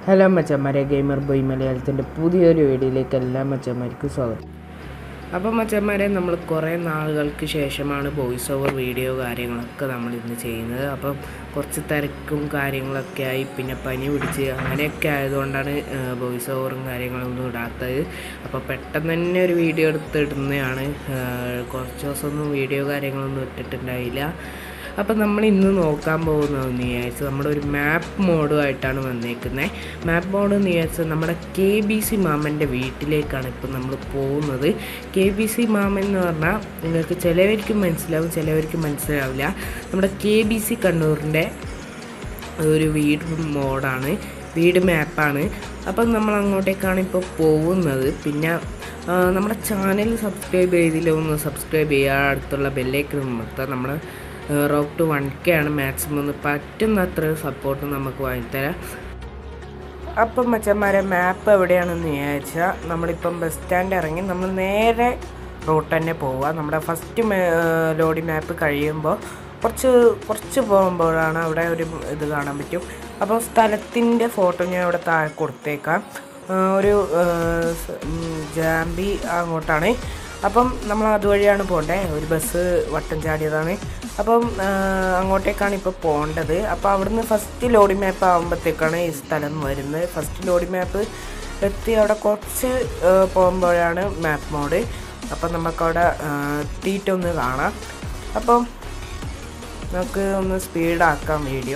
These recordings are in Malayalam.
ഹലോ മച്ചന്മാരെ ഗെയിമർ ബോയ് മലയാളത്തിൻ്റെ പുതിയൊരു വീഡിയോയിലേക്ക് എല്ലാ മച്ചന്മാർക്കും സ്വാഗതം അപ്പം മച്ചന്മാരെ നമ്മൾ കുറേ നാളുകൾക്ക് ശേഷമാണ് വോയിസ് ഓവർ വീഡിയോ കാര്യങ്ങളൊക്കെ നമ്മൾ ഇന്ന് ചെയ്യുന്നത് അപ്പം കുറച്ച് തിരക്കും കാര്യങ്ങളൊക്കെ ആയി പിന്നെ പനി പിടിച്ച് അങ്ങനെയൊക്കെ ആയതുകൊണ്ടാണ് വോയിസ് ഓവറും കാര്യങ്ങളൊന്നും ഇടാത്തത് അപ്പോൾ പെട്ടെന്ന് തന്നെ ഒരു വീഡിയോ എടുത്തിടുന്നതാണ് കുറച്ച് ദിവസമൊന്നും വീഡിയോ കാര്യങ്ങളൊന്നും ഇട്ടിട്ടുണ്ടായില്ല അപ്പം നമ്മൾ ഇന്ന് നോക്കാൻ പോകുന്നതെന്ന് വിചാരിച്ചാൽ നമ്മുടെ ഒരു മാപ്പ് മോഡുമായിട്ടാണ് വന്നേക്കുന്നത് മാപ്പ് മോഡ് എന്ന് വിചാരിച്ചാൽ നമ്മുടെ കെ ബി സി മാമൻ്റെ വീട്ടിലേക്കാണ് ഇപ്പം നമ്മൾ പോകുന്നത് കെ ബി സി മാമൻ എന്ന് പറഞ്ഞാൽ നിങ്ങൾക്ക് ചിലവർക്ക് മനസ്സിലാവും ചിലവർക്ക് മനസ്സിലാവില്ല നമ്മുടെ കെ ബി സി കണ്ണൂരിൻ്റെ ഒരു വീട് മോഡാണ് വീട് മാപ്പാണ് അപ്പം നമ്മൾ അങ്ങോട്ടേക്കാണ് ഇപ്പോൾ പോകുന്നത് പിന്നെ ആ, നമ്മുടെ ചാനൽ സബ്സ്ക്രൈബ് ചെയ്തില്ല ഒന്ന് സബ്സ്ക്രൈബ് ചെയ്യുക അടുത്തുള്ള ബെല്ലേക്ക് നിർത്താം നമ്മുടെ റോക്ക് ടു വൺ കെ ആണ് മാക്സിമം ഒന്ന് പറ്റുന്നത്ര സപ്പോർട്ട് നമുക്ക് വാങ്ങിത്തരാം അപ്പം മച്ചന്മാരെ മാപ്പ് എവിടെയാണെന്ന് വിചാരിച്ചാൽ നമ്മളിപ്പം ബസ് സ്റ്റാൻഡ് ഇറങ്ങി നമ്മൾ നേരെ റൂട്ട് തന്നെ പോവുക നമ്മുടെ ഫസ്റ്റ് ലോഡി മാപ്പ് കഴിയുമ്പോൾ കുറച്ച് കുറച്ച് പോകുമ്പോഴാണ് അവിടെ ഒരു ഇത് കാണാൻ പറ്റും അപ്പോൾ സ്ഥലത്തിൻ്റെ ഫോട്ടോ ഞാൻ ഇവിടെ താഴെ കൊടുത്തേക്കാം ആ, ഒരു ആ, സ്- ഉം, ജാമ്പി അങ്ങോട്ടാണ് അപ്പം നമ്മൾ അതുവഴിയാണ് പോകേണ്ടത് ഒരു ബസ് വട്ടം ചാടിയതാണ് അപ്പം ആ, അങ്ങോട്ടേക്കാണ് ഇപ്പോൾ പോകേണ്ടത് അപ്പോൾ അവിടുന്ന് ഫസ്റ്റ് ലോഡി മാപ്പ് ആകുമ്പോഴത്തേക്കാണ് ഈ സ്ഥലം വരുന്നത് ഫസ്റ്റ് ലോഡി മാപ്പ് എത്തി അവിടെ കുറച്ച് ആ, പോകുമ്പോഴാണ് മാപ്പ് മോഡ് അപ്പം നമുക്കവിടെ ആ, എത്തിയിട്ടൊന്ന് കാണാം അപ്പം നമുക്ക് ഒന്ന് സ്പീഡാക്കാം വീഡിയോ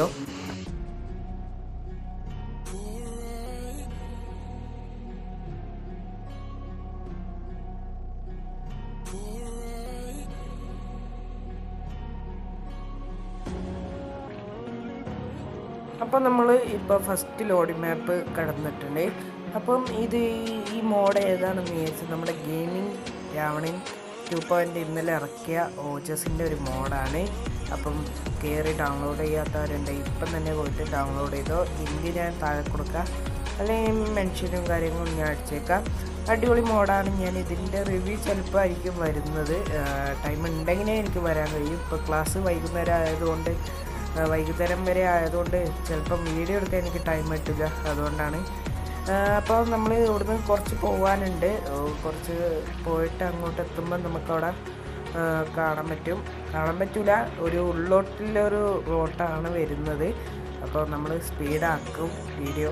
അപ്പം നമ്മൾ ഇപ്പോൾ ഫസ്റ്റ് ലോഡി മാപ്പ് കടന്നിട്ടുണ്ട് അപ്പം ഇത് ഈ- ഈ മോഡ് ഏതാണെന്ന് വിചാരിച്ചാൽ നമ്മുടെ ഗെയിമിംഗ് രാവണൻ ടു പോയിൻ്റ് ഇന്നലെ ഇറക്കിയ ഓജസിൻ്റെ ഒരു മോഡാണ് അപ്പം കയറി ഡൗൺലോഡ് ചെയ്യാത്തവരുണ്ട് ഇപ്പം തന്നെ പോയിട്ട് ഡൗൺലോഡ് ചെയ്തോ ലിങ്ക് ഞാൻ താഴെ കൊടുക്കാം അല്ലെങ്കിൽ മെൻഷനും കാര്യങ്ങളും ഞാൻ അടിച്ചേക്കാം അടിപൊളി മോഡാണ് ഞാൻ ഇതിൻ്റെ റിവ്യൂ ചിലപ്പോൾ ആയിരിക്കും വരുന്നത് ടൈം ഉണ്ടെങ്കിലേ എനിക്ക് വരാൻ കഴിയും ഇപ്പോൾ ക്ലാസ് വൈകുന്നേരം ആയതുകൊണ്ട് ആ, വൈകുന്നേരം വരെ ആയതുകൊണ്ട് ചിലപ്പം വീഡിയോ എടുക്കാൻ എനിക്ക് ടൈം പറ്റില്ല അതുകൊണ്ടാണ് അപ്പോൾ നമ്മൾ ഇവിടുന്ന് കുറച്ച് പോകാനുണ്ട് ഓ, കുറച്ച് പോയിട്ട് അങ്ങോട്ട് എത്തുമ്പോൾ നമുക്കവിടെ ആ, കാണാൻ പറ്റും കാണാൻ പറ്റില്ല ഒരു ഉള്ളോട്ടിലൊരു റോട്ടാണ് വരുന്നത് അപ്പോൾ നമ്മൾ സ്പീഡാക്കും വീഡിയോ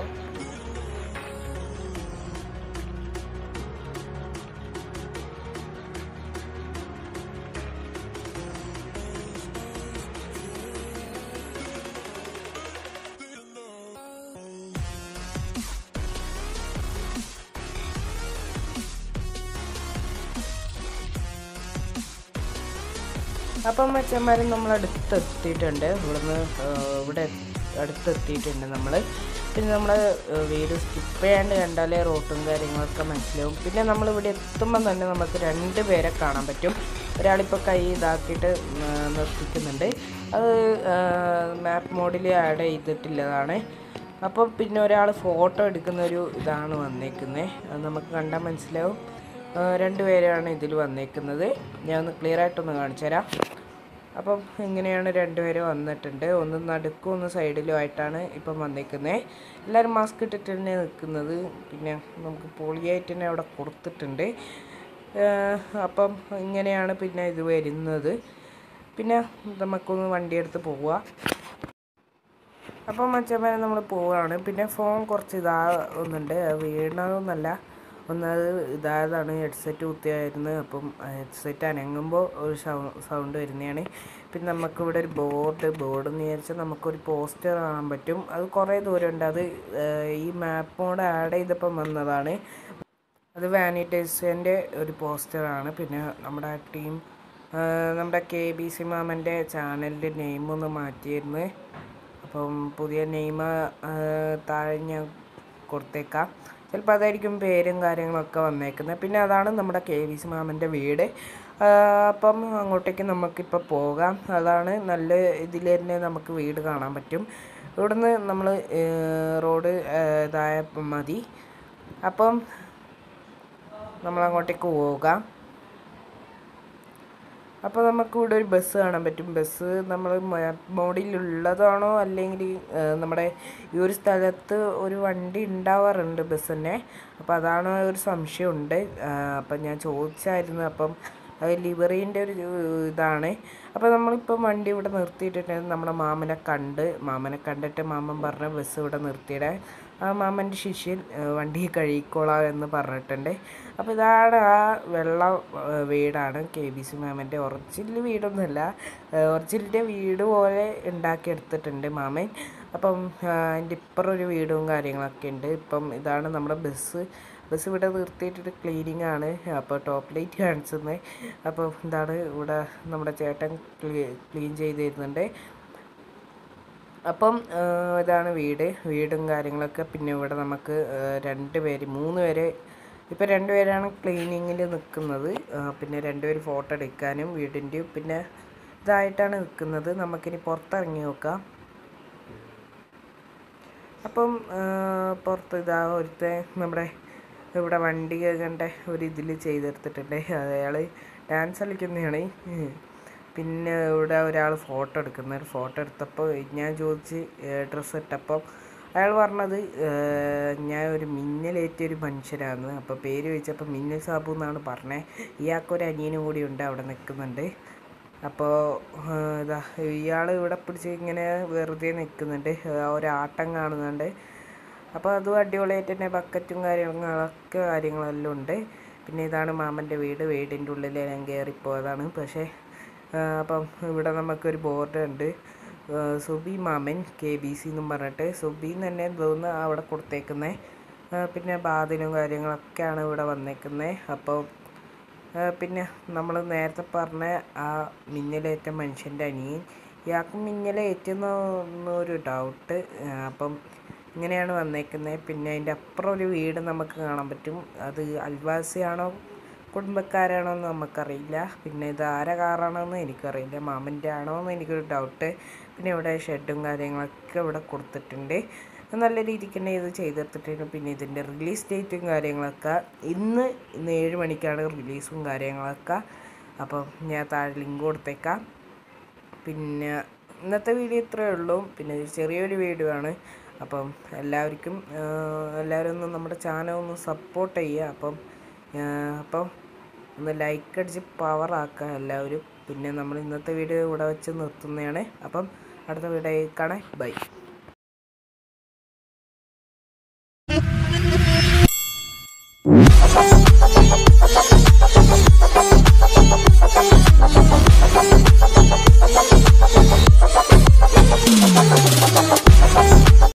അപ്പം മച്ചന്മാർ നമ്മൾ അടുത്തെത്തിയിട്ടുണ്ട് ഇവിടുന്ന് ആ, ഇവിടെ അടുത്തെത്തിയിട്ടുണ്ട് നമ്മൾ പിന്നെ നമ്മൾ വീട് സ്കിപ്പ് ചെയ്യാണ്ട് കണ്ടാലേ റോട്ടും കാര്യങ്ങളൊക്കെ മനസ്സിലാവും പിന്നെ നമ്മൾ ഇവിടെ എത്തുമ്പോൾ തന്നെ നമുക്ക് രണ്ട് പേരെ കാണാൻ പറ്റും ഒരാളിപ്പോൾ കൈ ഇതാക്കിയിട്ട് ആ, നിർത്തിക്കുന്നുണ്ട് അത് മാപ്പ് മോഡിൽ ആഡ് ചെയ്തിട്ടുള്ളതാണ് അപ്പോൾ പിന്നെ ഒരാൾ ഫോട്ടോ എടുക്കുന്ന ഒരു ഇതാണ് വന്നേക്കുന്നത് അത് നമുക്ക് കണ്ടാൽ മനസ്സിലാവും ആ, രണ്ടുപേരാണ് ഇതിൽ വന്നേക്കുന്നത് ഞാൻ ഒന്ന് ക്ലിയർ ആയിട്ടൊന്ന് കാണിച്ചു തരാം അപ്പം ഇങ്ങനെയാണ് രണ്ടുപേരും വന്നിട്ടുണ്ട് ഒന്ന് നടുക്കും ഒന്ന് സൈഡിലും ആയിട്ടാണ് ഇപ്പം വന്നേക്കുന്നത് എല്ലാവരും മാസ്ക് ഇട്ടിട്ട് തന്നെ നിൽക്കുന്നത് പിന്നെ നമുക്ക് പോളിയായിട്ട് തന്നെ അവിടെ കൊടുത്തിട്ടുണ്ട് ആ, അപ്പം ഇങ്ങനെയാണ് പിന്നെ ഇത് വരുന്നത് പിന്നെ നമുക്കൊന്ന് വണ്ടിയെടുത്ത് പോവുക അപ്പം മച്ചന്മാരെ നമ്മൾ പോവുകയാണ് പിന്നെ ഫോൺ കുറച്ച് ഇതാവുന്നുണ്ട് അത് വീണതൊന്നല്ല ഒന്നത് ഇതായതാണ് ഹെഡ്സെറ്റ് കുത്തിയായിരുന്നു അപ്പം ഹെഡ്സെറ്റ് അനങ്ങുമ്പോൾ ഒരു സൗണ്ട് വരുന്നതാണ് പിന്നെ നമുക്കിവിടെ ഒരു ബോർഡ് ബോർഡ് എന്ന് വിചാരിച്ചാൽ നമുക്കൊരു പോസ്റ്റർ കാണാൻ പറ്റും അത് കുറേ ദൂരമുണ്ട് അത് ഏഹ്, ഈ മാപ്പ് മോഡ് ആഡ് ചെയ്തപ്പം വന്നതാണ് അത് വാനിറ്റൈസിൻ്റെ ഒരു പോസ്റ്ററാണ് പിന്നെ നമ്മുടെ ടീം നമ്മുടെ കെ ബി സി മാമൻ്റെ ചാനലിൻ്റെ നെയിം ഒന്ന് മാറ്റിയിരുന്നു അപ്പം പുതിയ നെയിം താഴെ ഞാൻ കൊടുത്തേക്കാം ചിലപ്പോൾ അതായിരിക്കും പേരും കാര്യങ്ങളൊക്കെ വന്നേക്കുന്നത് പിന്നെ അതാണ് നമ്മുടെ കെ വി സി മാമൻ്റെ വീട് ആ, അപ്പം അങ്ങോട്ടേക്ക് നമുക്കിപ്പോൾ പോകാം അതാണ് നല്ല ഇതിൽ തന്നെ നമുക്ക് വീട് കാണാൻ പറ്റും ഇവിടുന്ന് നമ്മൾ റോഡ് ഇതായ മതി അപ്പം നമ്മൾ അങ്ങോട്ടേക്ക് പോകാം അപ്പോൾ നമുക്ക് ഇവിടെ ഒരു ബസ് കാണാൻ പറ്റും ബസ് നമ്മൾ മോഡിലുള്ളതാണോ അല്ലെങ്കിൽ നമ്മുടെ ഈ ഒരു സ്ഥലത്ത് ഒരു വണ്ടി ഉണ്ടാവാറുണ്ട് ബസ് തന്നെ അപ്പോൾ അതാണ് ഒരു സംശയമുണ്ട് അപ്പം ഞാൻ ചോദിച്ചായിരുന്നു അപ്പം അത് ലിവറീൻ്റെ ഒരു ഇതാണ് അപ്പോൾ നമ്മളിപ്പം വണ്ടി ഇവിടെ നിർത്തിയിട്ടിട്ട് നമ്മുടെ മാമനെ കണ്ട് മാമനെ കണ്ടിട്ട് മാമൻ പറഞ്ഞ ബസ് ഇവിടെ നിർത്തിയിടാൻ ആ മാമൻ്റെ ശിഷ്യൻ ഏഹ്, വണ്ടി കഴുകിക്കോളാം എന്ന് പറഞ്ഞിട്ടുണ്ട് അപ്പോൾ ഇതാണ് ആ വെള്ള ഏഹ്, വീടാണ് കെ ബി സി മാമൻ്റെ ഒറിജിനൽ വീടൊന്നുമല്ല ഒറിജിനലിൻ്റെ വീട് പോലെ ഉണ്ടാക്കിയെടുത്തിട്ടുണ്ട് മാമൻ അപ്പം അതിൻ്റെ ഇപ്പുറം ഒരു വീടും കാര്യങ്ങളൊക്കെ ഉണ്ട് ഇപ്പം ഇതാണ് നമ്മുടെ ബസ് ബസ് ഇവിടെ നിർത്തിയിട്ടൊരു ക്ലീനിങ് ആണ് അപ്പോൾ ടോപ്പ് ലൈറ്റ് കാണിച്ചത് അപ്പോൾ എന്താണ് ഇവിടെ നമ്മുടെ ചേട്ടൻ ക്ലീൻ ചെയ്ത് തരുന്നുണ്ട് അപ്പം ആ, ഇതാണ് വീട് വീടും കാര്യങ്ങളൊക്കെ പിന്നെ ഇവിടെ നമുക്ക് ആ, രണ്ട് പേര് മൂന്ന് പേര് ഇപ്പം രണ്ട് പേരാണ് ക്ലീനിങ്ങിൽ നിൽക്കുന്നത് ആ, പിന്നെ രണ്ട് പേര് ഫോട്ടോ എടുക്കാനും വീടിൻ്റെയും പിന്നെ ഇതായിട്ടാണ് നിൽക്കുന്നത് നമുക്കിനി പുറത്തിറങ്ങി നോക്കാം അപ്പം ആ, പുറത്ത് ഇതാ ഒരുത്തെ നമ്മുടെ ഇവിടെ വണ്ടി കണ്ട ഒരു ഇതിൽ ചെയ്തെടുത്തിട്ടുണ്ട് അയാൾ ഡാൻസ് കളിക്കുന്നതാണ് പിന്നെ ഇവിടെ ഒരാൾ ഫോട്ടോ എടുക്കുന്ന ഒരു ഫോട്ടോ എടുത്തപ്പോൾ ഞാൻ ചോദിച്ച് ഡ്രസ്സ് ഇട്ടപ്പം അയാൾ പറഞ്ഞത് ഏഹ്, ഞാൻ ഒരു മിന്നലേറ്റിയ ഒരു മനുഷ്യരാണ് അപ്പോൾ പേര് ചോദിച്ചപ്പോൾ മിന്നൽ സാബു എന്നാണ് പറഞ്ഞത് ഇയാൾക്കൊരു അനിയനും കൂടി ഉണ്ട് അവിടെ നിൽക്കുന്നുണ്ട് അപ്പോൾ ഇതാ ഇയാൾ ഇവിടെ പിടിച്ച് ഇങ്ങനെ വെറുതെ നിൽക്കുന്നുണ്ട് ആ ഒരു ആട്ടം കാണുന്നുണ്ട് അപ്പോൾ അതും അടിപൊളിയായിട്ട് തന്നെ ബക്കറ്റും കാര്യങ്ങളൊക്കെ കാര്യങ്ങളെല്ലാം ഉണ്ട് പിന്നെ ഇതാണ് മാമൻ്റെ വീട് വീടിൻ്റെ ഉള്ളിൽ ഞാൻ കയറിപ്പോയതാണ് പക്ഷേ ആ, അപ്പം ഇവിടെ നമുക്കൊരു ബോർഡ് ഉണ്ട് ആ, സുബി മാമൻ കെ ബി സി എന്നും പറഞ്ഞിട്ട് സുബി എന്ന് തന്നെ തോന്നുന്നു അവിടെ കൊടുത്തേക്കുന്നത് പിന്നെ ബാതിലും കാര്യങ്ങളൊക്കെയാണ് ഇവിടെ വന്നേക്കുന്നത് അപ്പോൾ ആ, പിന്നെ നമ്മൾ നേരത്തെ പറഞ്ഞ ആ മിന്നലേറ്റ മനുഷ്യൻ്റെ അനിയൻ ഇയാൾക്ക് മിന്നലേറ്റെന്ന് ഒരു ഡൗട്ട് അപ്പം ഇങ്ങനെയാണ് വന്നേക്കുന്നത് പിന്നെ അതിൻ്റെ അപ്പുറം ഒരു വീട് നമുക്ക് കാണാൻ പറ്റും അത് അൽവാസിയാണോ കുടുംബക്കാരാണോ എന്ന് നമുക്കറിയില്ല പിന്നെ ഇത് ആരെ കാറാണോന്ന് എനിക്കറിയില്ല മാമൻ്റെ ആണോ എന്ന് എനിക്കൊരു ഡൗട്ട് പിന്നെ ഇവിടെ ഷെഡും കാര്യങ്ങളൊക്കെ ഇവിടെ കൊടുത്തിട്ടുണ്ട് നല്ല രീതിക്ക് തന്നെ ഇത് ചെയ്തെടുത്തിട്ടുണ്ട് പിന്നെ ഇതിൻ്റെ റിലീസ് ഡേറ്റും കാര്യങ്ങളൊക്കെ ഇന്ന് ഇന്ന് ഏഴ് മണിക്കാണ് റിലീസും കാര്യങ്ങളൊക്കെ അപ്പം ഞാൻ താഴെ ലിങ്ക് കൊടുത്തേക്കാം പിന്നെ ഇന്നത്തെ വീഡിയോ ഇത്രയേ ഉള്ളൂ പിന്നെ ഇത് ചെറിയൊരു വീഡിയോ ആണ് അപ്പം എല്ലാവർക്കും ആഹ് എല്ലാവരും ഒന്ന് നമ്മുടെ ചാനൽ ഒന്ന് സപ്പോർട്ട് ചെയ്യുക അപ്പം ആഹ് അപ്പം ഒന്ന് ലൈക്ക് അടിച്ച് പവർ ആക്കുക എല്ലാവരും പിന്നെ നമ്മൾ ഇന്നത്തെ വീഡിയോ ഇവിടെ വെച്ച് നിർത്തുന്നതാണ് അപ്പം അടുത്ത വീഡിയോ കാണാൻ ബൈ